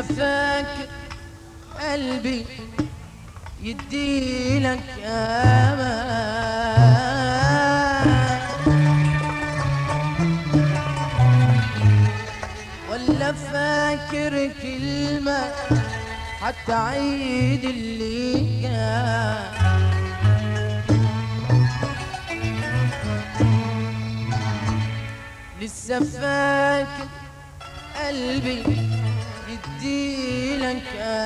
لسه فاكر قلبي يديلك امان ولا فاكر كلمة حتى عيد اللي كان لسه فاكر قلبي يديلك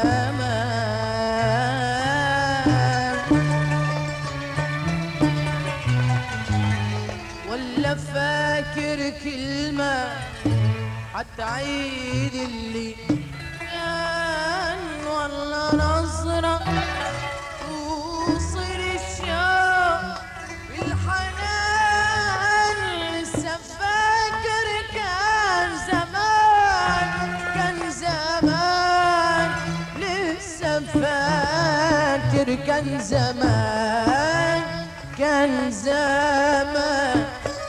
امان ولا فاكر كلمة حتى عيد اللي كان والله نظرة توصل الشوق بالحنان لسه فاكر كان زمان كان زمان لسه فاكر كان زمان كان زمان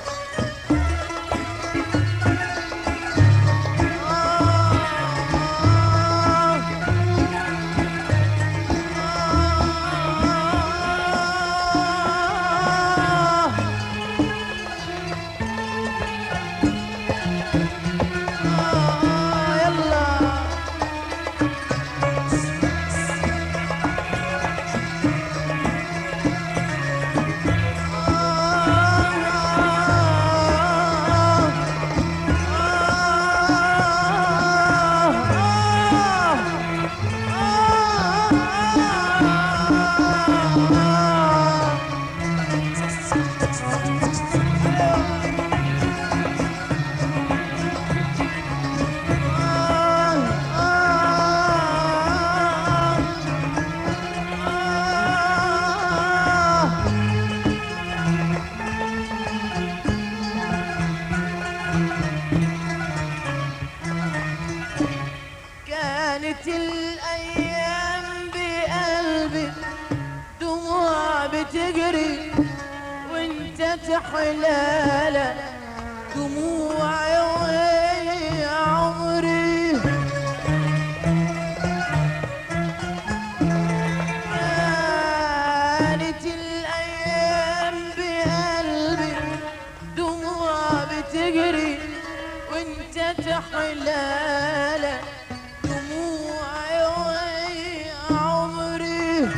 كانت الأيام بقلبي دموع بتجري وانت تحلالة دموع وهي عمري كانت الأيام بقلبي دموع بتجري وانت تحلالة دموعي وهي عمري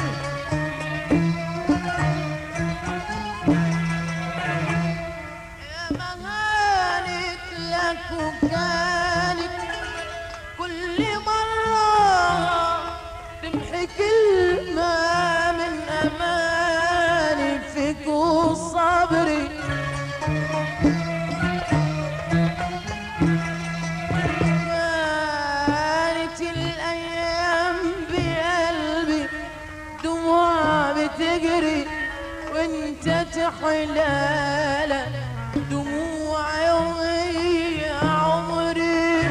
يا مهانت لك وكانت كل مرة تمحي كلمة من أماني فيك وصبري كانت الأيام بقلبي دموع بتجري وانت تحلالة دموع وهي عمري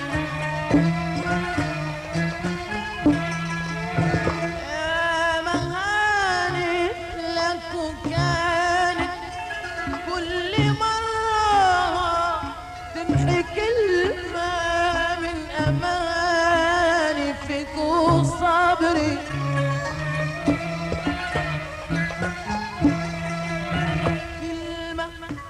يا مهانت لك وكانت كل مرة تمحي كلمة من أماني فيك وصبري كلمة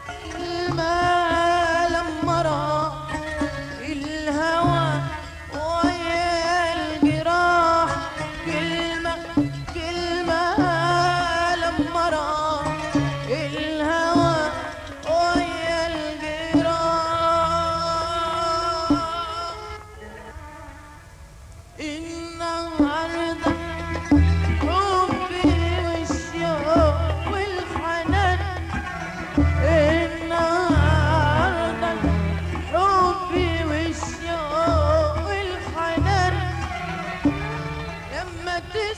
كلمة لما راح الهوى ويا الجراح كلمة كلمة لما راح الهوى ويا الجراح النهارده حبي والشوق والحنان النهارده حبي والشوق والحنان لما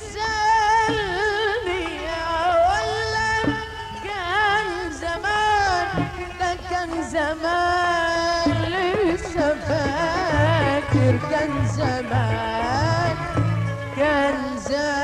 تسألني ولا كان زمان ده كان زمان لسه فاكر كان زمان كان زمان